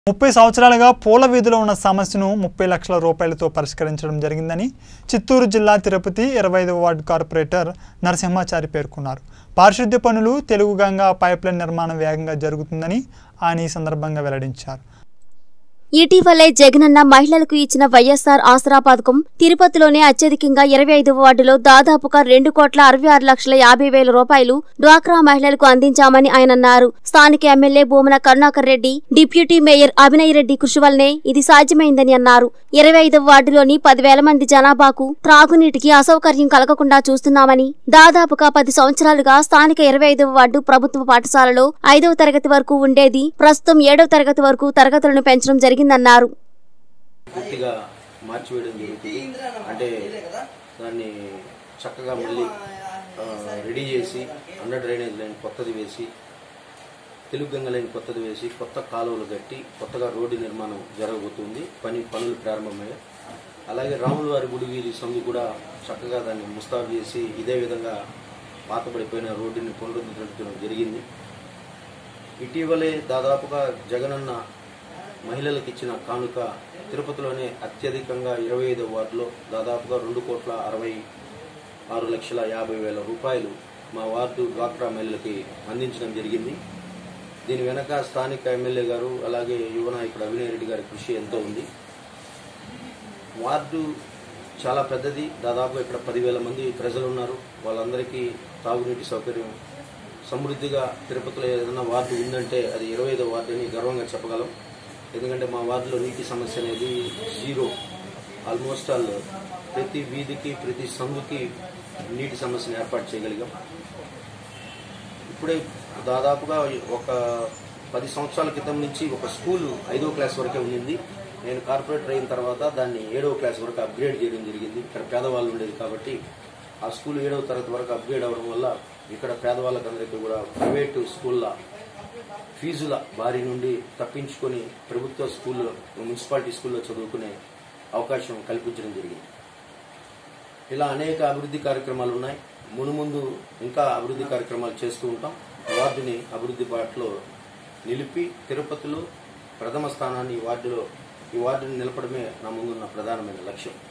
ముప్పై సంవత్సరాలుగా పూల వీధిలో ఉన్న సమస్యను ముప్పై లక్షల రూపాయలతో పరిష్కరించడం జరిగిందని చిత్తూరు జిల్లా తిరుపతి ఇరవై ఐదవ వార్డు కార్పొరేటర్ నరసింహాచారి పేర్కొన్నారు పారిశుద్ధ్య పనులు తెలుగు గంగా పైప్లైన్ నిర్మాణం వేగంగా జరుగుతుందని ఆయన ఈ సందర్భంగా వెల్లడించారు ఇటీవలే జగనన్న మహిళలకు ఇచ్చిన వైఎస్సార్ ఆసరా పథకం తిరుపతిలోనే అత్యధికంగా ఇరవై ఐదవ వార్డులో దాదాపుగా రెండు కోట్ల అరవై ఆరు లక్షల యాభై వేల రూపాయలు డ్వాక్రా మహిళలకు అందించామని ఆయన అన్నారు స్థానిక MLA Bhumana Karunakar Reddy deputy mayor Abhinay Reddy కృషి వల్లనే ఇది సాధ్యమైందని అన్నారు ఇరవై ఐదవ వార్డులోని పదివేల మంది జనాభాకు త్రాగునీటికి అసౌకర్యం కలగకుండా చూస్తున్నామని దాదాపుగా పది సంవత్సరాలుగా స్థానిక ఇరవై ఐదవ వార్డు ప్రభుత్వ పాఠశాలలో ఐదవ తరగతి వరకు ఉండేది ప్రస్తుతం ఏడవ తరగతి వరకు తరగతులను పెంచడం జరిగిందన్నారు పూర్తిగా మార్చివేయడం జరుగుతుంది అంటే దాన్ని చక్కగా మళ్ళీ ఆ, రెడీ చేసి అండర్ డ్రైనేజ్ లైన్ కొత్తది వేసి తెలుగు గంగ లైన్ కొత్తది వేసి కొత్త కాలువలు కట్టి కొత్తగా రోడ్డు నిర్మాణం జరగబోతుంది పని పనులు ప్రారంభమయ్యాయి అలాగే రాములవారి గుడి వీధి సందు కూడా చక్కగా దాన్ని ముస్తాబు చేసి ఇదే విధంగా పాతబడిపోయిన రోడ్డుని పునరుద్ధరించడం జరిగింది ఇటీవలే దాదాపుగా జగనన్న మహిళలకు ఇచ్చిన కానుక తిరుపతిలోనే అత్యధికంగా ఇరవై ఐదో వార్డులో దాదాపుగా రెండు కోట్ల అరవై ఆరు లక్షల యాభై వేల రూపాయలు మా వార్డు డ్వాక్రా మహిళలకి అందించడం జరిగింది దీని వెనక స్థానిక ఎమ్మెల్యే గారు అలాగే యువ నాయకుడు అవినయ్ రెడ్డి గారి కృషి ఎంతో ఉంది వార్డు చాలా పెద్దది దాదాపు ఇక్కడ పదివేల మంది ప్రజలు ఉన్నారు వాళ్ళందరికీ తాగునీటి సౌకర్యం సమృద్ధిగా తిరుపతిలో ఏదైనా వార్డు ఉందంటే అది ఇరవై ఐదో వార్డు అని గర్వంగా చెప్పగలం ఎందుకంటే మా వార్డులో నీటి సమస్య అనేది జీరో ఆల్మోస్ట్ ఆల్ ప్రతి వీధికి ప్రతి సందుకి నీటి సమస్యను ఏర్పాటు చేయగలిగాం ఇప్పుడే దాదాపుగా ఒక పది సంవత్సరాల క్రితం నుంచి ఒక స్కూల్ ఐదో క్లాస్ వరకే ఉండింది నేను కార్పొరేటర్ అయిన తర్వాత దాన్ని ఏడవ క్లాస్ వరకు అప్గ్రేడ్ చేయడం జరిగింది ఇక్కడ పేదవాళ్ళు ఉండేది కాబట్టి ఆ స్కూల్ ఏడవ తరగతి వరకు అప్గ్రేడ్ అవ్వడం వల్ల ఇక్కడ పేదవాళ్ళకందరికీ కూడా ప్రైవేటు స్కూళ్ళ ఫీజుల బారి నుండి తప్పించుకొని ప్రభుత్వ స్కూల్లో మున్సిపాలిటీ స్కూల్లో చదువుకునే అవకాశం కల్పించడం జరిగింది ఇలా అనేక అభివృద్ధి కార్యక్రమాలు ఉన్నాయి మునుముందు ఇంకా అభివృద్ధి కార్యక్రమాలు చేస్తూ ఉంటాం వార్డుని అభివృద్ధి బాటలో నిలిపి తిరుపతిలో ప్రథమ స్థానాన్ని ఈ వార్డులో ఈ వార్డుని నిలపడమే నా ముందున్న ప్రధానమైన లక్ష్యం